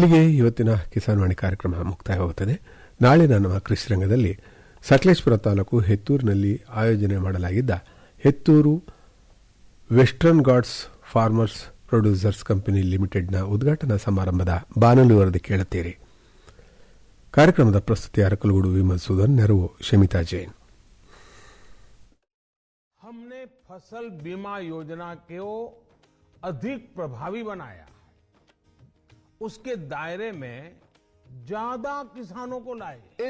ಇಲ್ಲಿಗೆ ಇವತ್ತಿನ ಕಿಸಾನ್ ವಾಣಿ ಕಾರ್ಯಕ್ರಮ ಮುಕ್ತಾಯವಾಗುತ್ತದೆ ನಾಳಿನ ನಮ್ಮ ಕೃಷಿ ರಂಗದಲ್ಲಿ ಸಕಲೇಶ್ಪುರ ತಾಲೂಕು ಹೆತ್ತೂರಿನಲ್ಲಿ ಆಯೋಜನೆ ಮಾಡಲಾಗಿದ್ದ Hettur Western Ghats farmers producers company ಲಿಮಿಟೆಡ್ನ ಉದ್ಘಾಟನಾ ಸಮಾರಂಭದ ಬಾನಲು ವರದಿ ಕೇಳುತ್ತೀರಿ ಕಾರ್ಯಕ್ರಮದ ಪ್ರಸ್ತುತಿ ಅರಕಲಗೂಡು ವಿಮಲ್ ಸುಧನ್ ನೆರವು ಶಮಿತಾ ಜೈನ್ हमने फसल बीमा योजना को अधिक प्रभावी बनाया उसके दायरे में ज्यादा किसानों को लाए